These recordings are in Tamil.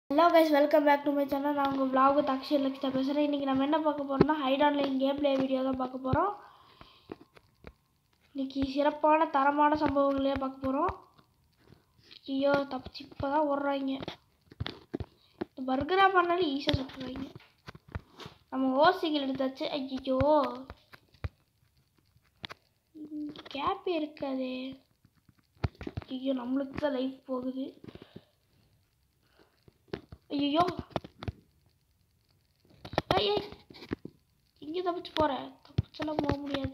Hello guys welcome back to my channel நான் உங்கள் vlog தக்ஷர் லக்ஷ்டா பேசுகிறேன் இன்றைக்கி நம்ம என்ன பார்க்க போகிறோம்னா hide online game play video தான் பார்க்க போகிறோம் இன்றைக்கி சிறப்பான தரமான சம்பவங்களே பார்க்க போகிறோம் ஐயோ தப்பிச்சு இப்போ தான் ஓடுறாங்க இந்த பர்கராக பண்ணாலும் ஈஸியாக சுட்டுறாங்க நம்ம ஓசிகள் எடுத்தாச்சு ஐயோ கேப்பே இருக்காதே ஐயோ நம்மளுக்கு தான் லைஃப் போகுது ஐயோ ஐயே இங்கே தப்பிச்சு போகிறேன் தப்பிச்செல்லாம் போக முடியாது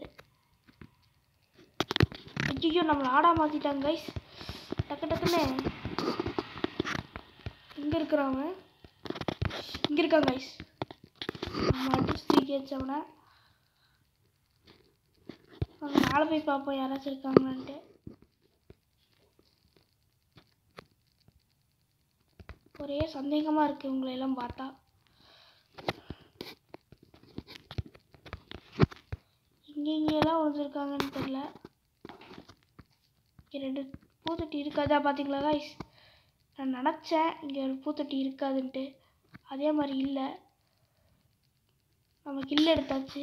ஐயோ நம்மளை ஆடா மாற்றிட்டாங்க கைஸ் டக்கு டக்குன்னு எங்கே இருக்கிறவங்க இங்கே இருக்காங்க கைஸ் நம்ம அடிச்சு தூக்கி வச்சவனை நம்ம மேலே போய் பார்ப்போம் யாராச்சும் இருக்காங்களான்ட்டு ஒரே சந்தேகமாக இருக்குது உங்களை எல்லாம் பார்த்தா இங்கே இங்கெல்லாம் விழுந்துருக்காங்கன்னு தெரில இங்கே ரெண்டு பூத்தொட்டி இருக்காதா பார்த்தீங்களா guys நான் நினச்சேன் இங்கே ஒரு பூத்தொட்டி இருக்காதுன்ட்டு அதே மாதிரி இல்லை நம்ம கில் எடுத்தாச்சு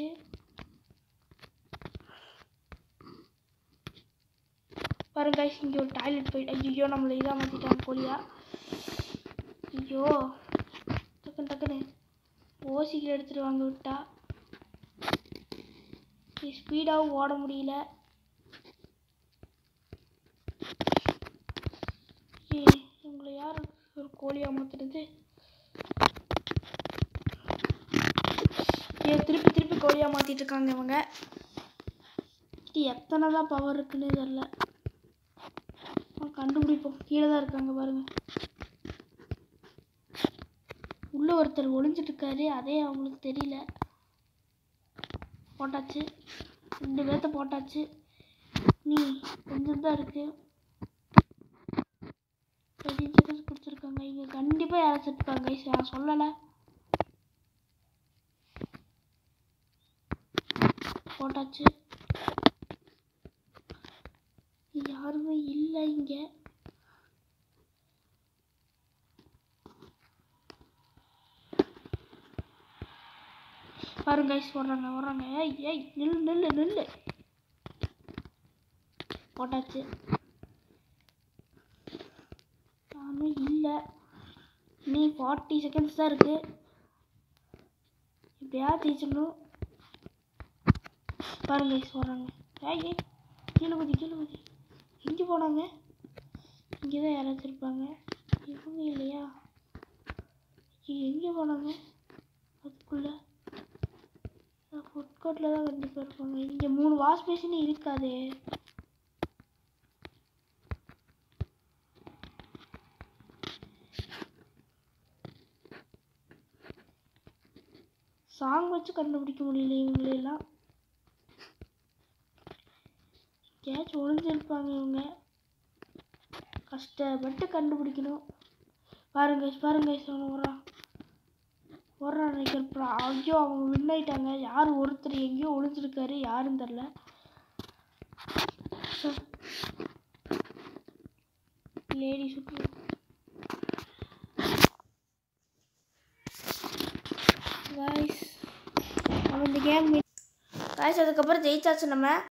பாருங்க guys இங்கே ஒரு டாய்லெட் போயிட்டு ஐயோ நம்மளை இதாக மாற்றிட்டாங்க கோழியா ஐயோ டக்குன்னு டக்குன்னு ஓசிக்கில் எடுத்துகிட்டு வாங்க விட்டா ஸ்பீடாகவும் ஓட முடியல ஏய், இவங்களை யார் ஒரு கோழியா மாத்துறது ஏன் திருப்பி திருப்பி கோழியா மாத்திட்டு இருக்காங்க இவங்க இது எத்தனை தான் பவர் இருக்குன்னு தெரில கண்டுபிடிப்போம் கீழே தான் இருக்காங்க பாருங்க உள்ள ஒருத்தர் ஒளிஞ்சிட்டு இருக்காரு அதே அவங்களுக்கு தெரியல போட்டாச்சு ரெண்டு பேர்த்த போட்டாச்சு நீ கொஞ்சம் தான் இருக்கு பதினஞ்சு செகண்ட்ஸ் கொடுத்துருக்காங்க இங்கே கண்டிப்பாக யாராச்சும் இருப்பாங்க guys. நான் சொல்லலை போட்டாச்சு யாருமே இல்லை இங்கே பாருங்க கைஸ் வர்றாங்க வர்றாங்க ஏய் ஏய் நில்லு நில்லு நில்லு போட்டாச்சு நானும் இல்லை நீ ஃபார்ட்டி செகண்ட்ஸ் தான் இருக்கு எப்படியாவது ஜெயிச்சிடணும் பாருங்க கைஸ் வர்றாங்க ஏய் ஏய் கீழே குதி கீழே குதி எங்கே போனாங்க இங்கே தான் யாராச்சும் இருப்பாங்க இவங்க இல்லையா எங்கே போனாங்க அதுக்குள்ளே ஃபுட் கோர்ட்டில் தான் கண்டிப்பாக இருப்பாங்க இங்கே மூணு வாஷ் பேஷன் இருக்காதே சாங் வச்சு கண்டுபிடிக்க முடியல இவங்களெல்லாம் எங்கேயாச்சும் ஒளிஞ்சிருப்பாங்க இவங்க கஷ்டப்பட்டு கண்டுபிடிக்கணும் பாருங்க பாருங்க அவன் வரான் வர்றான் நினைக்கிறப்ப ஐயோ அவங்க வின் ஆயிட்டாங்க யார் ஒருத்தர் எங்கேயோ ஒளிஞ்சிருக்காரு யாருன்னு தெரில லேடி சுற்று காய்ஸ் அவன் இந்த கேம் காய்ஸ் அதுக்கப்புறம் ஜெயிச்சாச்சு நம்ம